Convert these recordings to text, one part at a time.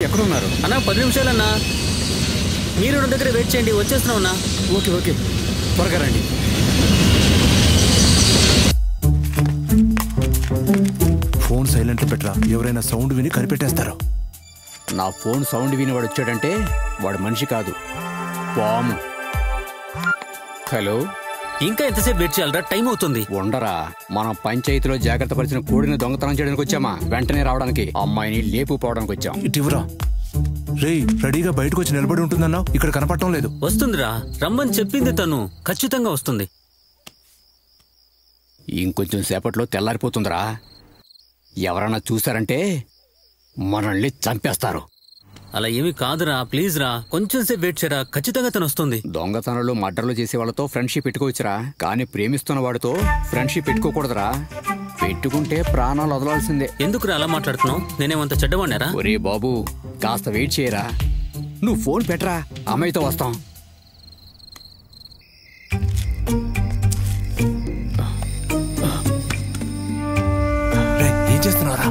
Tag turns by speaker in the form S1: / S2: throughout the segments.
S1: ఎక్కడున్నారు
S2: అన్నా పది నిమిషాలన్నా మీరు నా దగ్గర వెయిట్ చేయండి వచ్చేస్తున్నాం అన్నా
S1: ఓకే ఓకే త్వరగా రండి
S3: ఫోన్ సైలెంట్ పెట్టరా ఎవరైనా సౌండ్ విని కనిపెట్టేస్తారు
S1: నా ఫోన్ సౌండ్ విని వాడు వచ్చాడంటే వాడు మనిషి కాదు పాము హలో
S2: ఇంకా ఎంతసేపు వెయిట్ చేయాలరా టైం అవుతుంది
S1: ఉండరా మనం పంచాయతీలో జాగ్రత్త పరిచిన కోడిని దొంగతనం చేయడానికి వచ్చామా వెంటనే రావడానికి అమ్మాయిని లేపుపోవడానికి వచ్చాం
S3: ఇటివరా రేయ్ రెడీగా బయటకు వచ్చి నిలబడి ఉంటుందన్నావు ఇక్కడ కనపడటం లేదు
S2: వస్తుందిరా రమ్మని చెప్పింది తను ఖచ్చితంగా వస్తుంది
S1: ఇంకొంచెం సేపట్లో తెల్లారిపోతుందిరా ఎవరన్నా చూశారంటే మనల్ని చంపేస్తారు
S2: అలా ఏమీ కాదురా ప్లీజ్ రా కొంచెం సేపు వెయిట్ చేయరా ఖచ్చితంగా తను వస్తుంది
S1: దొంగతనాలు మర్డర్లు చేసే వాళ్ళతో ఫ్రెండ్షిప్ పెట్టుకోవచ్చురా కానీ ప్రేమిస్తున్న వాడితో ఫ్రెండ్షిప్ పెట్టుకోకూడదురా పెట్టుకుంటే ప్రాణాలు వదలాల్సిందే
S2: ఎందుకురా అలా మాట్లాడుతున్నావు నేనేమంత చెడ్డవాడినారా
S1: ఒరే బాబు కాస్త వెయిట్ చేయరా నువ్వు ఫోన్ పెట్టరా అమ్మాయితో వస్తాం
S3: రేయ్, ఏం చేస్తున్నారా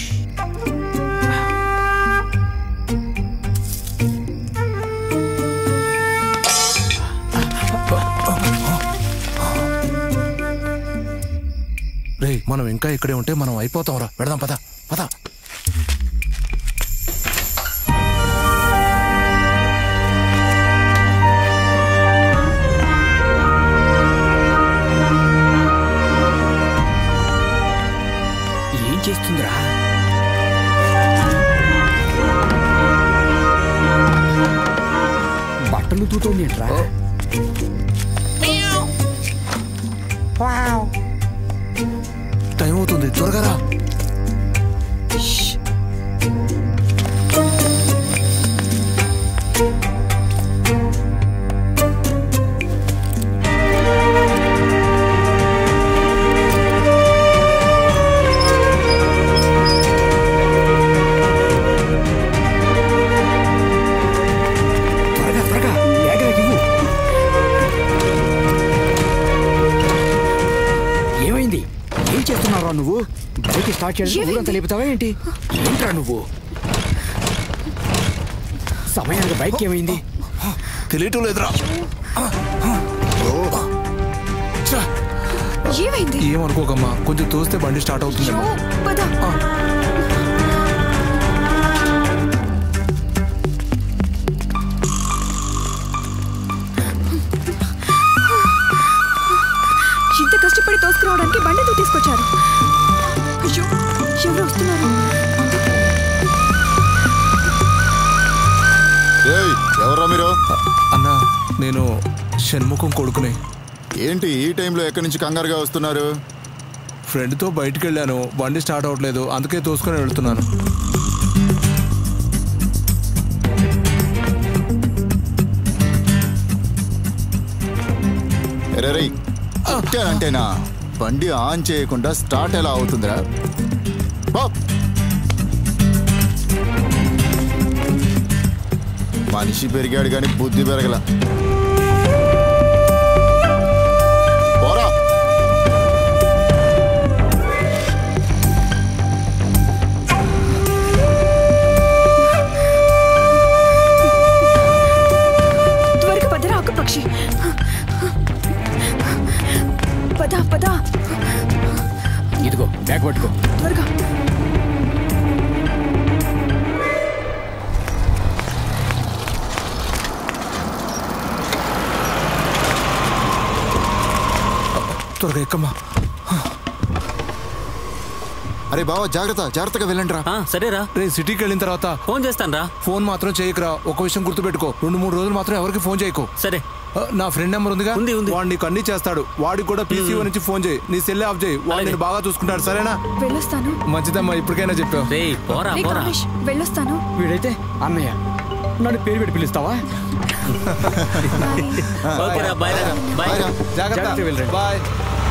S3: రేయ్ మనం ఇంకా ఇక్కడే ఉంటే మనం అయిపోతాం రా వెడదాం పద పద
S1: ఏం చేస్తుందిరా బట్టలు తూతోంది ఏంట్రా
S3: టైం అవుతుంది త్వరగా రా
S1: త్వరగా త్వరగా బ్యాగ్ నాకు ఇవ్వు ఏమైంది ఏం చేస్తున్నావురా నువ్వు బైక్ స్టార్ట్ చేయడానికి ఊరంతా లేపుతావా ఏంటి ఏంట్రా నువ్వు సమయానికి బైక్ ఏమైంది
S3: తెలియటం లేదురా ఛ,
S4: ఏమైంది
S3: ఏమనుకోకమ్మా కొంచెం తోస్తే బండి స్టార్ట్ అవుతుందేమో
S4: పద ఇంత కష్టపడి తోసుకురావడానికి బండితో తీసుకొచ్చారు అయ్యో ఎవరు వస్తున్నారు
S5: ఏయ్ ఎవర్రా మీరు
S3: అన్నా నేను షణ్ముఖం కొడుకునే
S5: ఏంటి ఈ టైంలో ఎక్కడి నుంచి కంగారుగా వస్తున్నారు
S3: ఫ్రెండ్తో బయటికి వెళ్ళాను బండి స్టార్ట్ అవ్వట్లేదు అందుకే తోసుకొని వెళ్తున్నాను
S5: ఎరరై అంటేనా బండి ఆన్ చేయకుండా స్టార్ట్ ఎలా అవుతుందిరా బాప్. మనిషి పెరిగాడు కానీ బుద్ధి పెరగల పోరా
S4: త్వరగా పదరా ఒక పక్షి పద పద
S1: ఇదిగో బ్యాగ్ పట్టుకో
S4: త్వరగా
S3: త్వరగా ఎక్కమ్మా
S5: అరే బావా జాగ్రత్త జాగ్రత్తగా వెళ్ళండి రా
S2: ఆ, సరేరా
S3: రే సిటీకి వెళ్ళిన తర్వాత
S2: ఫోన్ చేస్తాను రా
S3: ఫోన్ మాత్రం చేయకురా ఒక విషయం గుర్తుపెట్టుకో రెండు మూడు రోజులు మాత్రం ఎవరికి ఫోన్ చేయకు
S2: సరే
S3: ఆ, నా ఫ్రెండ్ నెంబర్ ఉందిగా
S2: ఉంది, ఉంది.
S3: వాడు నీకు అన్ని చేస్తాడు వాడికి కూడా పీసీఓ నుంచి ఫోన్ చేయి నీ సెల్ ఆఫ్ చేయి వాడు
S2: అలాగే.
S3: నేను బాగా చూసుకుంటాడు సరేనా
S4: వెళ్ళొస్తాను
S3: మంచిదమ్మా ఇప్పటికైనా చెప్పావు
S2: రే పోరా
S4: రే
S2: పోరా
S4: కామేష్ వెళ్ళొస్తాను
S1: వీడైతే అన్నయ్య నన్ను పేరు పెట్టి పిలుస్తావా
S2: ఓకేరా బాయ్ రా బాయ్
S5: బాయ్ రా.
S3: జాగ్రత్త
S1: జాగ్రత్తగా వెళ్ళండి.
S3: బాయ్